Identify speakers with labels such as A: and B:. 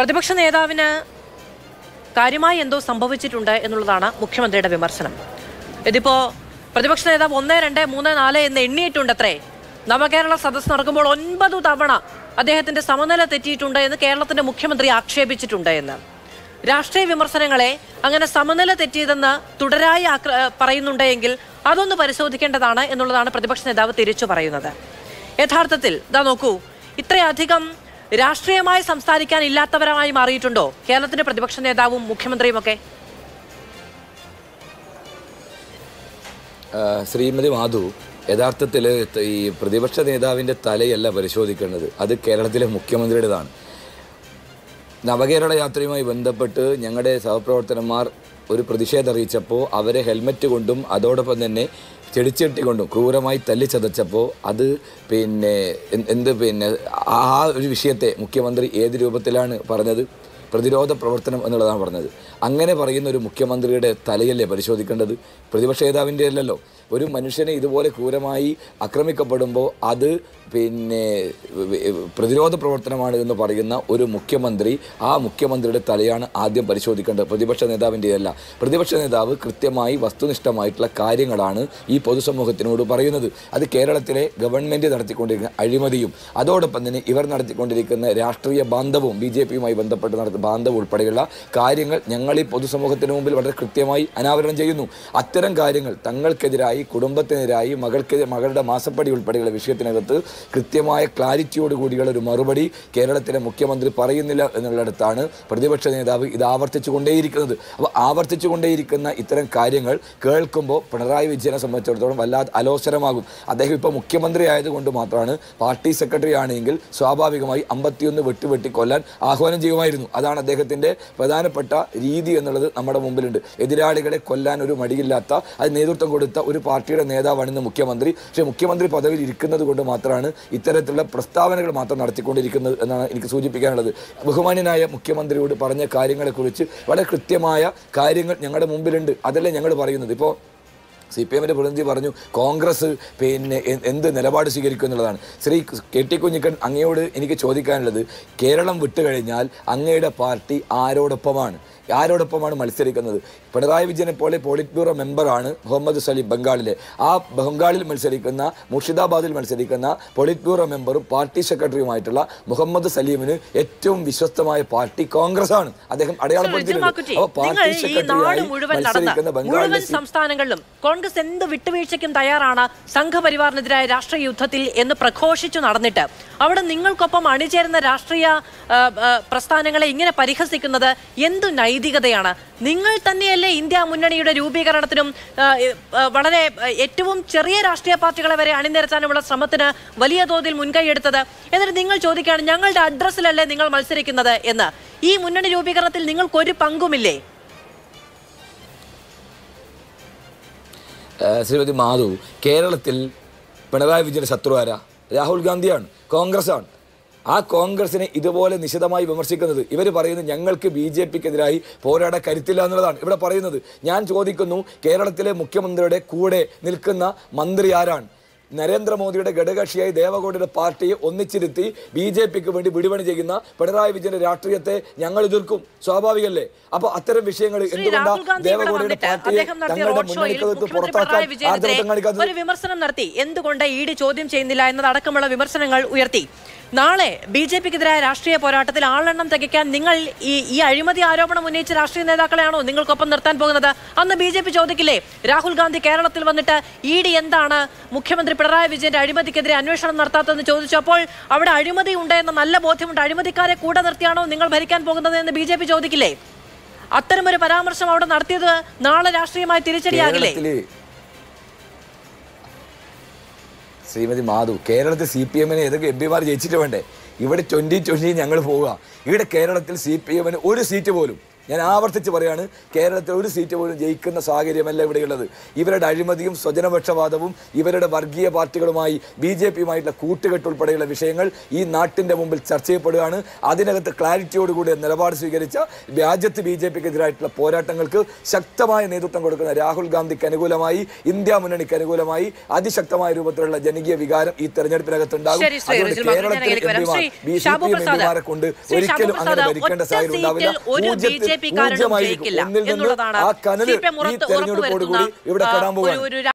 A: പ്രതിപക്ഷ നേതാവിന് കാര്യമായി എന്തോ സംഭവിച്ചിട്ടുണ്ട് എന്നുള്ളതാണ് മുഖ്യമന്ത്രിയുടെ വിമർശനം ഇതിപ്പോ പ്രതിപക്ഷ നേതാവ് ഒന്ന് രണ്ട് മൂന്ന് നാല് എന്ന് എണ്ണിയിട്ടുണ്ട് അത്രേ നവകേരള സദസ് നടക്കുമ്പോൾ ഒൻപത് തവണ അദ്ദേഹത്തിന്റെ സമനില തെറ്റിയിട്ടുണ്ട് എന്ന് കേരളത്തിന്റെ മുഖ്യമന്ത്രി ആക്ഷേപിച്ചിട്ടുണ്ട് എന്ന് രാഷ്ട്രീയ വിമർശനങ്ങളെ അങ്ങനെ സമനില തെറ്റിയതെന്ന് തുടരായി ആക്ര- ഏഹ് പറയുന്നുണ്ടെങ്കിൽ അതൊന്ന് പരിശോധിക്കേണ്ടതാണ് എന്നുള്ളതാണ് പ്രതിപക്ഷ നേതാവ് തിരിച്ചു പറയുന്നത് യഥാർത്ഥത്തിൽ ഇതാ നോക്കൂ ഇത്രയധികം രാഷ്ട്രീയമായി സംസാരിക്കാൻ ഇല്ലാത്തവരായി മാറിയിട്ടുണ്ടോ കേരളത്തിന്റെ പ്രതിപക്ഷ നേതാവും മുഖ്യമന്ത്രിയും ഒക്കെ
B: ആ, ശ്രീമതി മാധു യഥാർത്ഥത്തിൽ ഈ പ്രതിപക്ഷ നേതാവിൻ്റെ തലയല്ല പരിശോധിക്കേണ്ടത് അത് കേരളത്തിലെ മുഖ്യമന്ത്രിയുടേതാണ് നവകേരള യാത്രയുമായി ബന്ധപ്പെട്ട് ഞങ്ങളുടെ സഹപ്രവർത്തകന്മാർ ഒരു പ്രതിഷേധം അറിയിച്ചപ്പോൾ അവരെ ഹെൽമറ്റ് കൊണ്ടും അതോടൊപ്പം തന്നെ ചെടിച്ചട്ടി കൊണ്ടും ക്രൂരമായി തല്ലിച്ചതച്ചപ്പോൾ അത് പിന്നെ എന്ത് എന്ത് പിന്നെ ആ ഒരു വിഷയത്തെ മുഖ്യമന്ത്രി ഏത് രൂപത്തിലാണ് പറഞ്ഞത് പ്രതിരോധ പ്രവർത്തനം എന്നുള്ളതാണ് പറഞ്ഞത് അങ്ങനെ പറയുന്ന ഒരു മുഖ്യമന്ത്രിയുടെ തലയല്ലേ പരിശോധിക്കേണ്ടത് പ്രതിപക്ഷ നേതാവിൻ്റെ അല്ലല്ലോ ഒരു മനുഷ്യനെ ഇതുപോലെ ക്രൂരമായി ആക്രമിക്കപ്പെടുമ്പോൾ അത് പിന്നെ പ്രതിരോധ പ്രവർത്തനമാണ് എന്ന് പറയുന്ന ഒരു മുഖ്യമന്ത്രി ആ മുഖ്യമന്ത്രിയുടെ തലയാണ് ആദ്യം പരിശോധിക്കേണ്ടത് പ്രതിപക്ഷ നേതാവിൻ്റെതല്ല പ്രതിപക്ഷ നേതാവ് കൃത്യമായി വസ്തുനിഷ്ഠമായിട്ടുള്ള കാര്യങ്ങളാണ് ഈ പൊതുസമൂഹത്തിനോട് പറയുന്നത് അത് കേരളത്തിലെ ഗവൺമെൻറ് നടത്തിക്കൊണ്ടിരിക്കുന്ന അഴിമതിയും അതോടൊപ്പം തന്നെ ഇവർ നടത്തിക്കൊണ്ടിരിക്കുന്ന രാഷ്ട്രീയ ബാന്ധവും ബി ജെ പിയുമായി ബന്ധപ്പെട്ട് നടത്തുന്ന ബാന്ധവും ഉൾപ്പെടെയുള്ള കാര്യങ്ങൾ ഞങ്ങൾ ഈ പൊതുസമൂഹത്തിന് മുമ്പിൽ വളരെ കൃത്യമായി അനാവരണം ചെയ്യുന്നു അത്തരം കാര്യങ്ങൾ തങ്ങൾക്കെതിരായി കുടുംബത്തിനെതിരായി മകൾക്ക് മകളുടെ മാസപ്പടി ഉൾപ്പെടെയുള്ള വിഷയത്തിനകത്ത് കൃത്യമായ ക്ലാരിറ്റിയോട് കൂടിയുള്ള ഒരു മറുപടി കേരളത്തിലെ മുഖ്യമന്ത്രി പറയുന്നില്ല എന്നുള്ളിടത്താണ് പ്രതിപക്ഷ നേതാവ് ഇത് ആവർത്തിച്ചു കൊണ്ടേയിരിക്കുന്നത് അപ്പോൾ ആവർത്തിച്ചു കൊണ്ടേയിരിക്കുന്ന ഇത്തരം കാര്യങ്ങൾ കേൾക്കുമ്പോൾ പിണറായി വിജയനെ സംബന്ധിച്ചിടത്തോളം വല്ലാതെ അലോസരമാകും അദ്ദേഹം ഇപ്പോൾ മുഖ്യമന്ത്രി ആയതുകൊണ്ട് മാത്രമാണ് പാർട്ടി സെക്രട്ടറി ആണെങ്കിൽ സ്വാഭാവികമായി അമ്പത്തിയൊന്ന് വെട്ടി വെട്ടി കൊല്ലാൻ ആഹ്വാനം ചെയ്യുമായിരുന്നു അതാണ് അദ്ദേഹത്തിൻ്റെ പ്രധാനപ്പെട്ട രീതി എന്നുള്ളത് നമ്മുടെ മുമ്പിലുണ്ട് എതിരാളികളെ കൊല്ലാൻ ഒരു മടിയില്ലാത്ത അത് നേതൃത്വം കൊടുത്ത ഒരു പാർട്ടിയുടെ നേതാവാണ് ഇന്ന് മുഖ്യമന്ത്രി പക്ഷേ മുഖ്യമന്ത്രി പദവിയിൽ ഇരിക്കുന്നത് കൊണ്ട് മാത്രമാണ് ഇത്തരത്തിലുള്ള പ്രസ്താവനകൾ മാത്രം നടത്തിക്കൊണ്ടിരിക്കുന്നത് എന്നാണ് എനിക്ക് സൂചിപ്പിക്കാനുള്ളത് ബഹുമാന്യനായ മുഖ്യമന്ത്രിയോട് പറഞ്ഞ കാര്യങ്ങളെക്കുറിച്ച് വളരെ കൃത്യമായ കാര്യങ്ങൾ ഞങ്ങളുടെ മുമ്പിലുണ്ട് അതല്ലേ ഞങ്ങൾ പറയുന്നത് ഇപ്പോൾ സി പി എമ്മിൻ്റെ പ്രതിനിധി പറഞ്ഞു കോൺഗ്രസ് പിന്നെ എ- എന്ത് നിലപാട് സ്വീകരിക്കും എന്നുള്ളതാണ് ശ്രീ കെ ടി കുഞ്ഞിക്കൻ അങ്ങയോട് എനിക്ക് ചോദിക്കാനുള്ളത് കേരളം വിട്ടുകഴിഞ്ഞാൽ അങ്ങയുടെ പാർട്ടി ആരോടൊപ്പമാണ് ആരോടൊപ്പമാണ് മത്സരിക്കുന്നത് പിണറായി വിജയനെ പോലെ പോളിറ്റ് ബ്യൂറോ മെമ്പറാണ് മുഹമ്മദ് സലീം ബംഗാളിലെ ആ ബംഗാളിൽ മത്സരിക്കുന്ന മുർഷിദാബാദിൽ മത്സരിക്കുന്ന പോളിറ്റ് ബ്യൂറോ മെമ്പറും പാർട്ടി സെക്രട്ടറിയുമായിട്ടുള്ള മുഹമ്മദ് സലീമിന് ഏറ്റവും വിശ്വസ്തമായ പാർട്ടി കോൺഗ്രസ് ആണ് അദ്ദേഹം അടയാളപ്പെടുത്തിയിട്ടുണ്ട്
A: ജമാക്കുറ്റി,
B: അപ്പോൾ
A: നിങ്ങൾ
B: പാർട്ടി
A: ഈ നാട്
B: സെക്രട്ടറിയായി
A: മുഴുവൻ നടന്ന
B: മത്സരിക്കുന്ന
A: മുഴുവൻ
B: ബംഗാളിലെ സി-
A: സംസ്ഥാനങ്ങളിലും കോൺഗ്രസ് എന്ത് വിട്ടുവീഴ്ചയ്ക്കും തയ്യാറാണ് സംഘപരിവാറിനെതിരായ രാഷ്ട്രീയ യുദ്ധത്തിൽ എന്ന് പ്രഘോഷിച്ചു നടന്നിട്ട് അവിടെ നിങ്ങൾക്കൊപ്പം അണിചേരുന്ന രാഷ്ട്രീയ ആ, ആ, പ്രസ്ഥാനങ്ങളെ ഇങ്ങനെ പരിഹസിക്കുന്നത് എന്തു നൈതികതയാണ് നിങ്ങൾ തന്നെയല്ലേ ഇന്ത്യ മുന്നണിയുടെ രൂപീകരണത്തിനും ആ, ആ, വളരെ ആ, ഏറ്റവും ചെറിയ രാഷ്ട്രീയ പാർട്ടികളെ വരെ അണിനിരത്താനുമുള്ള ശ്രമത്തിന് വലിയ തോതിൽ മുൻകൈയെടുത്തത് എന്നിട്ട് നിങ്ങൾ ചോദിക്കുകയാണ് ഞങ്ങളുടെ അഡ്രസ്സിലല്ലേ നിങ്ങൾ മത്സരിക്കുന്നത് എന്ന് ഈ മുന്നണി രൂപീകരണത്തിൽ നിങ്ങൾക്കൊരു പങ്കുമില്ലേ
B: ഏഹ് ശ്രീമതി മാധു കേരളത്തിൽ പിണറായി വിജയന്റെ ശത്രു ആരാ രാഹുൽ ഗാന്ധിയാണ് കോൺഗ്രസ് ആണ് ആ കോൺഗ്രസിനെ ഇതുപോലെ നിശിതമായി വിമർശിക്കുന്നത് ഇവർ പറയുന്നത് ഞങ്ങൾക്ക് ബി ജെ പിക്കെതിരായി പോരാടാൻ കരുത്തില്ല എന്നുള്ളതാണ് ഇവിടെ പറയുന്നത് ഞാൻ ചോദിക്കുന്നു കേരളത്തിലെ മുഖ്യമന്ത്രിയുടെ കൂടെ നിൽക്കുന്ന മന്ത്രി ആരാണ് നരേന്ദ്രമോദിയുടെ ഘടകകക്ഷിയായി ദേവഗൌഡയുടെ പാർട്ടിയെ ഒന്നിച്ചിരുത്തി ബി ജെ പിക്ക് വേണ്ടി വിടുപണി ചെയ്യുന്ന പിണറായി വിജയന്റെ രാഷ്ട്രീയത്തെ ഞങ്ങൾ എതിർക്കും സ്വാഭാവികല്ലേ അപ്പൊ അത്തരം വിഷയങ്ങൾ
A: ശ്രീ രാഹുൽ
B: എന്തുകൊണ്ടാണ്
A: ഗാന്ധി ഇവിടെ
B: ദേവഗൌഡയുടെ
A: വന്നിട്ട്
B: പാർട്ടിയെ
A: അദ്ദേഹം നടത്തിയ
B: തങ്ങളുടെ
A: റോഡ് ഷോയിൽ
B: മുന്നണിക്കകത്ത്
A: മുഖ്യമന്ത്രി പിണറായി
B: പുറത്താക്കാൻ
A: വിജയനെതിരെ
B: ആർജവത്വം കാണിക്കാത്തത്
A: ഒരു വിമർശനം നടത്തി എന്തുകൊണ്ട് ഇ ഡി ചോദ്യം ചെയ്യുന്നില്ല എന്നതടക്കമുള്ള വിമർശനങ്ങൾ ഉയർത്തി നാളെ ബി ജെ പിക്കെതിരായ രാഷ്ട്രീയ പോരാട്ടത്തിൽ ആളെണ്ണം തികയ്ക്കാൻ നിങ്ങൾ ഈ ഈ അഴിമതി ആരോപണം ഉന്നയിച്ച രാഷ്ട്രീയ നേതാക്കളെയാണോ നിങ്ങൾക്കൊപ്പം നിർത്താൻ പോകുന്നത് അന്ന് ബി ജെ പി ചോദിക്കില്ലേ രാഹുൽ ഗാന്ധി കേരളത്തിൽ വന്നിട്ട് ഇ ഡി എന്താണ് മുഖ്യമന്ത്രി പിണറായി വിജയന്റെ അഴിമതിക്കെതിരെ അന്വേഷണം നടത്താത്തതെന്ന് ചോദിച്ചപ്പോൾ അവിടെ അഴിമതി ഉണ്ട് എന്ന നല്ല ബോധ്യമുണ്ട് അഴിമതിക്കാരെ കൂടെ നിർത്തിയാണോ നിങ്ങൾ ഭരിക്കാൻ പോകുന്നത് എന്ന് ബി ജെ പി ചോദിക്കില്ലേ അത്തരമൊരു പരാമർശം അവിടെ നടത്തിയത് നാളെ രാഷ്ട്രീയമായി തിരിച്ചടിയാകില്ലേ
B: കേരളത്തില് ശ്രീമതി മാധു കേരളത്തിൽ സി പി എമ്മിന് ഏതൊക്കെ എം പിമാർ ജയിച്ചിട്ട് വേണ്ടേ ഇവിടെ ട്വന്റി ട്വന്റി ഞങ്ങൾ പോവുക ഇവിടെ കേരളത്തിൽ സി പി എമ്മിന് ഒരു സീറ്റ് പോലും ഞാൻ ആവർത്തിച്ച് പറയാണ് കേരളത്തിൽ ഒരു സീറ്റ് പോലും ജയിക്കുന്ന സാഹചര്യമല്ല ഇവിടെയുള്ളത് ഇവരുടെ അഴിമതിയും സ്വജനപക്ഷപാതവും ഇവരുടെ വർഗീയ പാർട്ടികളുമായി ബി ജെ പിയുമായിട്ടുള്ള കൂട്ടുകെട്ട് ഉൾപ്പെടെയുള്ള വിഷയങ്ങൾ ഈ നാട്ടിന്റെ മുമ്പിൽ ചർച്ച ചെയ്യപ്പെടുകയാണ് അതിനകത്ത് ക്ലാരിറ്റിയോടുകൂടി നിലപാട് സ്വീകരിച്ച രാജ്യത്ത് ബി ജെ പിക്ക് എതിരായിട്ടുള്ള പോരാട്ടങ്ങൾക്ക് ശക്തമായ നേതൃത്വം കൊടുക്കുന്ന രാഹുൽ ഗാന്ധിക്ക് അനുകൂലമായി ഇന്ത്യ മുന്നണിക്ക് അനുകൂലമായി അതിശക്തമായ രൂപത്തിലുള്ള ജനകീയ വികാരം ഈ തെരഞ്ഞെടുപ്പിനകത്തുണ്ടാകും
A: ശരി, ശ്രീ
B: അതുകൊണ്ട്
A: റിജിൽ മാർട്ടിൻ,
B: കേരളത്തിൽ
A: ഞാനിലേക്ക് വരാം.
B: എംപിമാർ,
A: Shri
B: B J
A: Shabu
B: P
A: Prasad,
B: എംപിമാരെ കൊണ്ട്
A: ശ്രീ ഷാബു
B: ഒരിക്കലും അങ്ങനെ
A: പ്രസാദ്,
B: ഭരിക്കേണ്ട
A: ഒറ്റ
B: സാഹചര്യം ഉണ്ടാവില്ല
A: സീറ്റിൽ ഒരു
B: ഊർജ്ജത്തിൽ-
A: BJP കാരനും
B: ഊർജ്ജമായിരിക്കും.
A: ജയിക്കില്ല
B: ഒന്നിൽ നിന്ന്
A: എന്നുള്ളതാണ്
B: ആ കനല്
A: CPM
B: ഈ
A: ഉറപ്പ്
B: തെരഞ്ഞെടുപ്പോടുകൂടി
A: ഉറപ്പുവരുത്തുന്ന,
B: ഇവിടെ
A: ആ,
B: കടാൻ പോവുകയാണ്
A: ഒരു- ഒരു